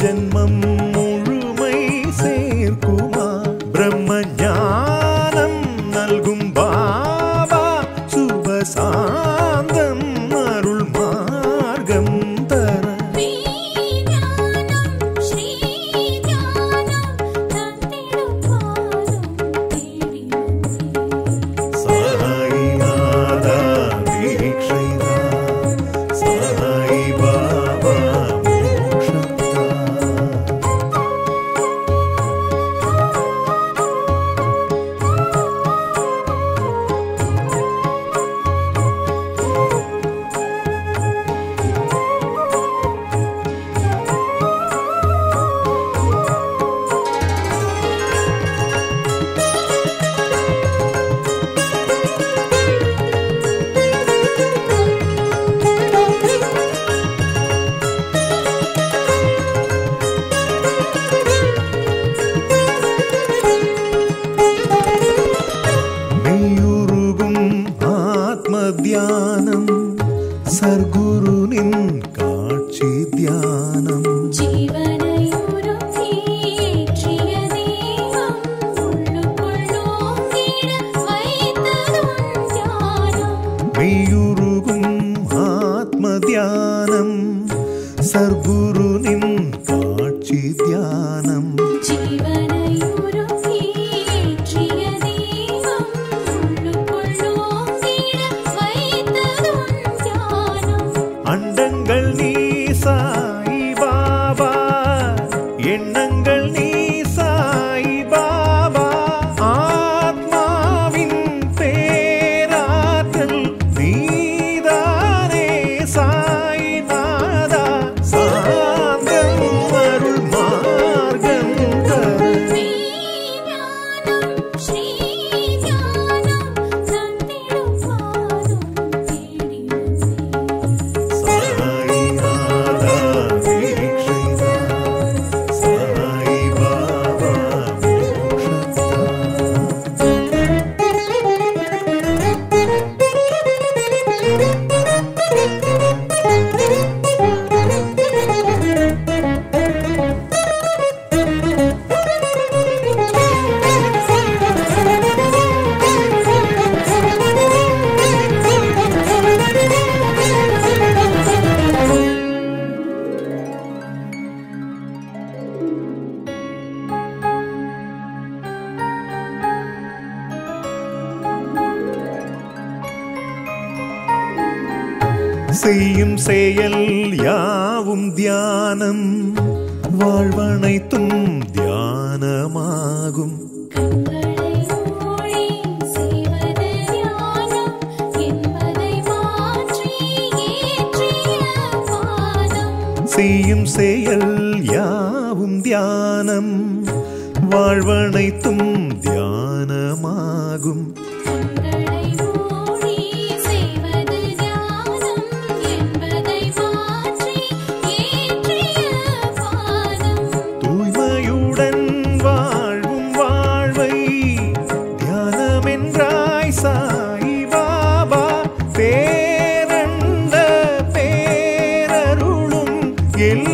ஜென்மம் முழுமை சேர்க்குமா பிரம்ம ஞானம் நல்கும் பாபா சுபசாந்தம் அருள் மார்க்கம் தர ஞானம் ஸ்ரீ ஞானம் தந்திடும் பாதம் தேடி வந்தேன் சாய்நாதா தீட்சைதா சாய் பாபா மோட்சத்தா மெய்யுருகும் ஆத்ம தியானம் சர்க்குருனின் காட்சி தியானம் ஜீவனையுறும் தீற்றிய தெய்வம் உள்ளுக்குள் ஓங்கிட வைத்ததும் ஞானம் மெய்யுருகும் ஆத்ம தியானம் சர்க்குருனின் காட்சி தியானம் ஜீவனையுறும் தீற்றிய தெய்வம் உள்ளுக்குள் ஓங்கிட வைத்ததும் ஞானம் அண்டங்கள் நீ சாய் பாபா எண்ணங்கள் நீ சாய் பாபா ஆத்மாவின் பேராற்றல் நீதானே சாய் நாதா சாந்தம் அருள் மார்க்கம் தர ஞானம் ஸ்ரீ ஞானம் தந்திடும் பாதம் தேடி வந்தேன் சாய்நாதா தீட்சைதா சாய் பாபா மோட்சத்தா செய்யும் செயல் யாவும் தியானம் வாழ்வனைத்தும் தியானமாகும் கண்களை மூடி செய்வது ஞானம் என்பதை மாற்றி ஏற்றிய பாதம் செய்யும் செயல் யாவும் தியானம் வாழ்வனைத்தும் தியானமாகும் கண்களை மூடி செய்வது ஞானம் என்பதை மாற்றி ஏற்றிய பாதம் தூய்மையுடன் வாழ்வும் வாழ்வை தியானமென்றாய் சாய் பாபா பேரண்ட பேரருளும் எல்